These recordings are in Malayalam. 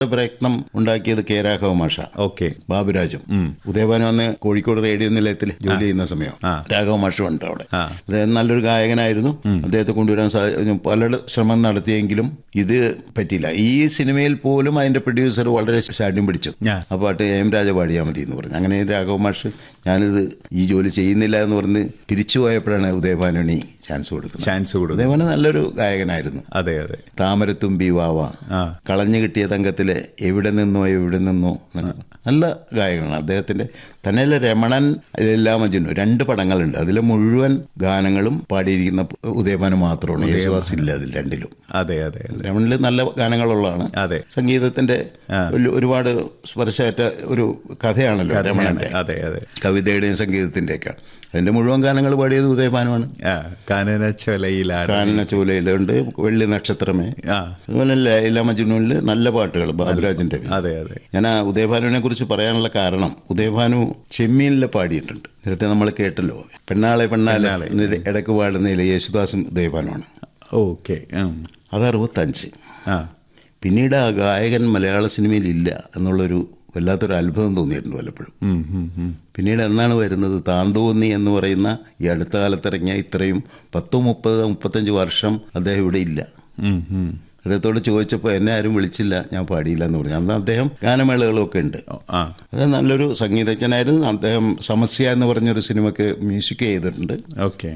പ്രയത്നം ഉണ്ടാക്കിയത് കെ രാഘവ മാഷ ഓക്കെ ബാബുരാജും ഉദയഭാനു അന്ന് കോഴിക്കോട് റേഡിയോ നിലയത്തിൽ ജോലി ചെയ്യുന്ന സമയം ആ. രാഘവ മാഷും ഉണ്ട് അവിടെ ആ. അദ്ദേഹം നല്ലൊരു ഗായകനായിരുന്നു അദ്ദേഹത്തെ കൊണ്ടുവരാൻ സാ- പല ശ്രമം നടത്തിയെങ്കിലും ഇത് പറ്റിയില്ല ഈ സിനിമയിൽ പോലും അതിന്റെ പ്രൊഡ്യൂസർ വളരെ ശാഠ്യം പിടിച്ചു ആ. ആ പാട്ട് എം രാജ പാടിയാൽ മതി എന്ന് പറഞ്ഞു അങ്ങനെ രാഘവ മാഷ് ഞാനിത് ഈ ജോലി ചെയ്യുന്നില്ല എന്ന് പറഞ്ഞ് തിരിച്ചു പോയപ്പോഴാണ് ഉദയഭാനുണി ചാൻസ് കൊടുക്കുന്നത് ചാൻസ് കൊടുക്കും ഉദയഭാനു നല്ലൊരു ഗായകനായിരുന്നു അതെ അതെ താമരത്തുമ്പി വാവ ആ. കളഞ്ഞു കിട്ടിയ തങ്കത്തിലെ എവിടെ നിന്നോ എവിടെ നിന്നോ എന്നൊക്കെ. നല്ല ഗായകനാണ് അദ്ദേഹത്തിന്റെ തന്നെയല്ല രമണൻ എല്ലാ മജുനും രണ്ട് പടങ്ങളുണ്ട് അതിലെ മുഴുവൻ ഗാനങ്ങളും പാടിയിരിക്കുന്ന ഉദയഭാനു മാത്രമാണ് യേശുദാസ് ഇല്ല അതിൽ രണ്ടിലും അതെ അതെ അതെ രമണിൽ നല്ല ഗാനങ്ങളുള്ളതാണ് അതെ സംഗീതത്തിന്റെ ഒരു- ഒരുപാട് സ്പർശമേറ്റ ഒരു കഥയാണല്ലോ രമണന്റെ അതെ അതെ കവിതയുടെയും സംഗീതത്തിന്റെയൊക്കെ അതിന്റെ മുഴുവൻ ഗാനങ്ങൾ പാടിയത് ഉദയഭാനുവാണ് ആ കാനന ചൊലയിലാണ് കാനന ചൂലയിലുണ്ട് വെള്ളി നക്ഷത്രമേ ആ അതുപോലെ ലൈല മജ്നൂനിൽ നല്ല പാട്ടുകൾ ബാബുരാജിന്റെ അതെ അതെ ഞാൻ ആ ഉദയഭാനുവിനെ കുറിച്ച് പറയാനുള്ള കാരണം ഉദയഭാനു ചെമ്മീനിൽ പാടിയിട്ടുണ്ട് നേരത്തെ നമ്മൾ കേട്ടല്ലോ പെണ്ണാളെ പെണ്ണാളെ എന്നിട്ട് ഇടയ്ക്ക് പാടുന്നതിൽ യേശുദാസും ഉദയഭാനുമാണ് ഓക്കെ അത് അറുപത്തഞ്ച് ആ പിന്നീട് ആ ഗായകൻ മലയാള സിനിമയിൽ ഇല്ല എന്നുള്ളൊരു വല്ലാത്തൊരു അത്ഭുതം തോന്നിയിട്ടുണ്ട് പലപ്പോഴും ഉം, ഉം, ഉം. പിന്നീട് എന്നാണ് വരുന്നത് താന്തോന്നി എന്ന് പറയുന്ന ഈ അടുത്ത കാലത്തിറങ്ങിയ ഇത്രയും പത്ത് മുപ്പത് മുപ്പത്തഞ്ച് വർഷം അദ്ദേഹം ഇവിടെ ഇല്ല ഉം, ഉം. അദ്ദേഹത്തോട് ചോദിച്ചപ്പോൾ എന്നെ ആരും വിളിച്ചില്ല ഞാൻ പാടിയില്ല എന്ന് പറഞ്ഞു അന്ന് അദ്ദേഹം ഗാനമേളകളൊക്കെ ഉണ്ട് ഓ, ആ അത് നല്ലൊരു സംഗീതജ്ഞനായിരുന്നു അദ്ദേഹം സമസ്യ എന്ന് പറഞ്ഞൊരു സിനിമയ്ക്ക് മ്യൂസിക് ചെയ്തിട്ടുണ്ട് ഓക്കെ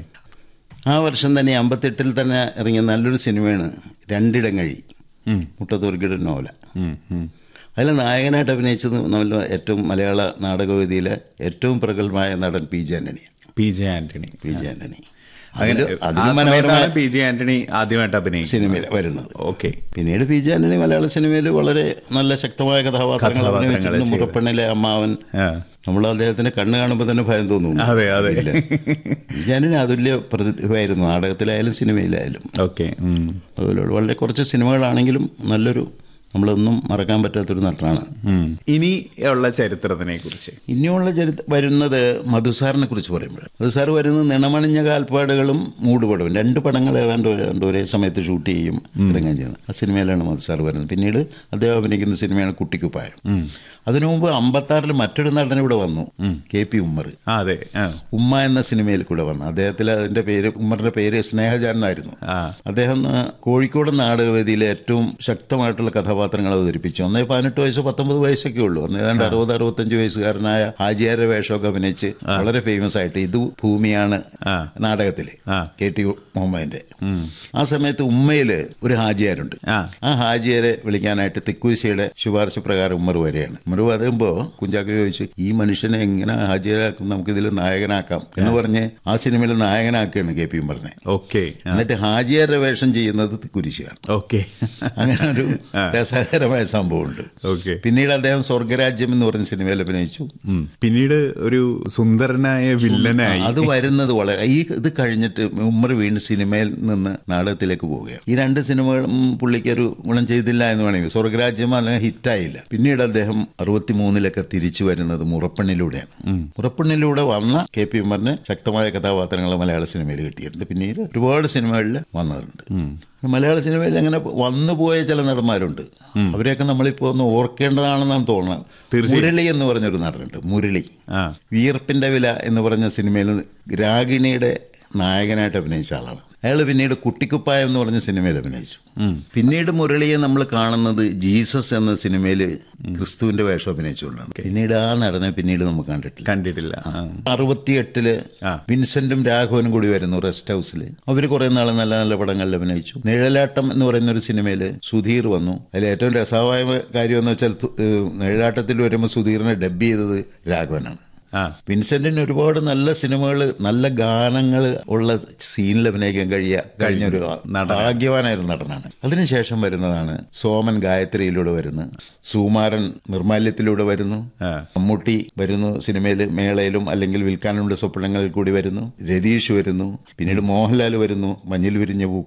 ആ വർഷം തന്നെ അമ്പത്തെട്ടിൽ തന്നെ ഇറങ്ങിയ നല്ലൊരു സിനിമയാണ് രണ്ടിടങ്ങഴി ഉം, മുട്ടത്തൂർക്കിയുടെ നോവല ഉം, ഉം. അതിൽ നായകനായിട്ട് അഭിനയിച്ചത് നമ്മൾ ഏറ്റവും മലയാള നാടകവേദിയിലെ ഏറ്റവും പ്രഗത്ഭമായ നടൻ പി ജെ ആന്റണിയാണ് P J Antony P J Antony അങ്ങനെ അതില് ആ അതിലും മനോഹരമായ സമയത്താണ് പി ജെ ആന്റണി ആദ്യമായിട്ട് അഭിനയിച്ചത് സിനിമയിൽ വരുന്നത് ഓക്കെ പിന്നീട് പി ജെ ആന്റണി മലയാള സിനിമയിൽ വളരെ നല്ല ശക്തമായ കഥാപാത്രങ്ങൾ കഥാപാത്രങ്ങളെ അഭിനയിച്ചിട്ടുണ്ട് ചെയ്തു. മുറപ്പെണ്ണിലെ അമ്മാവൻ ആ നമ്മൾ അദ്ദേഹത്തിന്റെ കണ്ണ് കാണുമ്പോൾ തന്നെ ഭയം തോന്നുന്നു അതെ, അതെ. ഇല്ല. പി ജെ ആന്റണി അതുല്യ പ്രതിഭയായിരുന്നു നാടകത്തിലായാലും സിനിമയിലായാലും ഓക്കെ അതുപോലെ വളരെ കുറച്ച് സിനിമകളാണെങ്കിലും നല്ലൊരു നമ്മളൊന്നും മറക്കാൻ പറ്റാത്തൊരു നടനാണ് ഇനി ഉള്ള ചരിത്രത്തിനെ കുറിച്ച് ഇനിയുള്ള ചരിത്ര വരുന്നത് മധുസാറിനെ കുറിച്ച് പറയുമ്പോൾ മധുസാർ വരുന്നത് നിണമണിഞ്ഞ കാൽപ്പാടുകളും മൂടുപടവും രണ്ട് പടങ്ങൾ ഏതാണ്ട് ഒരു- രണ്ട് ഒരേ സമയത്ത് ഷൂട്ട് ചെയ്യും ഇറങ്ങുകയും ചെയ്യുന്നത് ആ സിനിമയിലാണ് മധുസാർ വരുന്നത് പിന്നീട് അദ്ദേഹം അഭിനയിക്കുന്ന സിനിമയാണ് കുട്ടിക്കുപ്പായം അതിനു മുമ്പ് അമ്പത്താറിൽ മറ്റൊരു നടൻ ഇവിടെ വന്നു കെ പി ഉമ്മർ ആ അതെ ആ ഉമ്മ എന്ന സിനിമയിൽ കൂടെ വന്നു അദ്ദേഹത്തിൽ അതിന്റെ പേര് ഉമ്മറിന്റെ പേര് സ്നേഹജാൻ എന്നായിരുന്നു ആ അദ്ദേഹം ആ, കോഴിക്കോട് നാടകവേദിയിലെ ഏറ്റവും ശക്തമായിട്ടുള്ള കഥാപാത്രങ്ങൾ അവതരിപ്പിച്ചു അന്നേ പതിനെട്ട് വയസ്സോ പത്തൊമ്പത് വയസ്സൊക്കെ ഉള്ളൂ അന്ന് ഏതാണ്ട് അറുപത് അറുപത്തഞ്ച് വയസ്സുകാരനായ ഹാജിയാരുടെ വേഷമൊക്കെ അഭിനയിച്ച് വളരെ ഫേമസ് ആയിട്ട് ഇത് ഭൂമിയാണ് ആ. നാടകത്തില് ആ. കെ ടി മുഹമ്മദിന്റെ ആ സമയത്ത് ഉമ്മയില് ഒരു ഹാജിയാരുണ്ട് ആ ആ ഹാജിയരെ വിളിക്കാനായിട്ട് തിക്കുരിശിയുടെ ശുപാർശ പ്രകാരം ഉമ്മർ വരെയാണ് ഉമ്മർ വരുമ്പോ കുഞ്ചാക്ക ചോദിച്ചു ഈ മനുഷ്യനെ എങ്ങനെ ഹാജിയരാക്കും നമുക്ക് ഇതിൽ നായകനാക്കാം എന്ന് പറഞ്ഞ് ആ സിനിമയിൽ നായകനാക്കുകയാണ് കെ പി ഉമ്മറിനെ ഓക്കെ എന്നിട്ട് ഹാജിയാരുടെ വേഷം ചെയ്യുന്നത് തിക്കുരിശിയാണ് ഓക്കെ അങ്ങനെ ഒരു രസകരമായ സംഭവമുണ്ട് ഓക്കെ പിന്നീട് അദ്ദേഹം സ്വർഗരാജ്യം എന്ന് പറഞ്ഞ സിനിമയിൽ അഭിനയിച്ചു പിന്നീട് ഒരു സുന്ദരനായ വില്ലനായി അത് വരുന്നത് വളരെ ഈ ഇത് കഴിഞ്ഞിട്ട് ഉമ്മർ വീണ്ടും സിനിമയിൽ നിന്ന് നാടകത്തിലേക്ക് പോവുകയാണ് ഈ രണ്ട് സിനിമകളും പുള്ളിക്ക് ഒരു ഗുണം ചെയ്തില്ല എന്ന് വേണമെങ്കിൽ സ്വർഗരാജ്യം അല്ലെങ്കിൽ ഹിറ്റായില്ല പിന്നീട് അദ്ദേഹം അറുപത്തിമൂന്നിലൊക്കെ തിരിച്ചു വരുന്നത് മുറപ്പെണ്ണിലൂടെയാണ് മുറപ്പെണ്ണിലൂടെ വന്ന കെ പി ഉമ്മറിന് ശക്തമായ കഥാപാത്രങ്ങൾ മലയാള സിനിമയിൽ കിട്ടിയിട്ടുണ്ട് പിന്നീട് ഒരുപാട് സിനിമകളിൽ വന്നിട്ടുണ്ട് മലയാള സിനിമയിൽ അങ്ങനെ വന്നുപോയ ചില നടന്മാരുണ്ട് അവരെയൊക്കെ നമ്മളിപ്പോ ഒന്ന് ഓർക്കേണ്ടതാണെന്നാണ് തോന്നുന്നത് മുരളി എന്ന് പറഞ്ഞൊരു നടനുണ്ട് മുരളി ആ വിയർപ്പിന്റെ വില എന്ന് പറഞ്ഞ സിനിമയിൽ രാഗിണിയുടെ നായകനായിട്ട് അഭിനയിച്ച ആളാണ് അയാൾ പിന്നീട് കുട്ടിക്കുപ്പായം എന്ന് പറഞ്ഞ സിനിമയിൽ അഭിനയിച്ചു പിന്നീട് മുരളിയെ നമ്മൾ കാണുന്നത് ജീസസ് എന്ന സിനിമയിൽ ക്രിസ്തുവിന്റെ വേഷം അഭിനയിച്ചുകൊണ്ടാണ് പിന്നീട് ആ നടനെ പിന്നീട് നമുക്ക് കണ്ടിട്ടില്ല കണ്ടിട്ടില്ല ആ. അറുപത്തിയെട്ടില് ആ. വിൻസെന്റും രാഘവനും കൂടി വരുന്നു റെസ്റ്റ് ഹൗസിൽ അവർ കുറെ നാൾ നല്ല നല്ല പടങ്ങളിൽ അഭിനയിച്ചു നിഴലാട്ടം എന്ന് പറയുന്ന ഒരു സിനിമയിൽ സുധീർ വന്നു അതിൽ ഏറ്റവും രസമായ കാര്യം എന്ന് വെച്ചാൽ തു- ഏഹ് നിഴലാട്ടത്തിൽ വരുമ്പോൾ സുധീറിനെ ഡബ് ചെയ്തത് രാഘവനാണ് ആ വിൻസെന്റിന് ഒരുപാട് നല്ല സിനിമകൾ നല്ല ഗാനങ്ങൾ ഉള്ള സീനിൽ അഭിനയിക്കാൻ കഴിയ കഴിഞ്ഞ ഒരു ഭാഗ്യവാനായ ഒരു നടനാണ് അതിനുശേഷം വരുന്നതാണ് സോമൻ ഗായത്രിയിലൂടെ വരുന്നു സുമാരൻ നിർമാല്യത്തിലൂടെ വരുന്നു ആ. മമ്മൂട്ടി വരുന്നു സിനിമയിൽ മേളയിലും അല്ലെങ്കിൽ വിൽക്കാനുള്ള സ്വപ്നങ്ങളിൽ കൂടി വരുന്നു രതീഷ് വരുന്നു പിന്നീട് മോഹൻലാൽ വരുന്നു മഞ്ഞിൽ വിരിഞ്ഞ പൂക്കളിൽ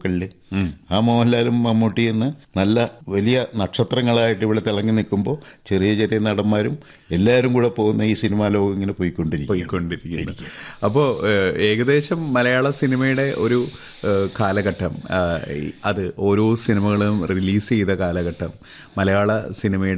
ആ മോഹൻലാലും മമ്മൂട്ടിയും ഇന്ന് നല്ല വലിയ നക്ഷത്രങ്ങളായിട്ട് ഇവിടെ തിളങ്ങി നിൽക്കുമ്പോൾ ചെറിയ ചെറിയ നടന്മാരും എല്ലാവരും കൂടെ പോകുന്ന ഈ സിനിമാ ലോകം ഇങ്ങനെ പോയിക്കൊണ്ടിരിക്കും പോയിക്കൊണ്ടിരിക്കുന്നത് അപ്പോൾ ഏകദേശം മലയാള സിനിമയുടെ ഒരു ഏഹ്, കാലഘട്ടം ആ, ഈ- അത് ഓരോ സിനിമകളും റിലീസ് ചെയ്ത കാലഘട്ടം മലയാള സിനിമയുടെ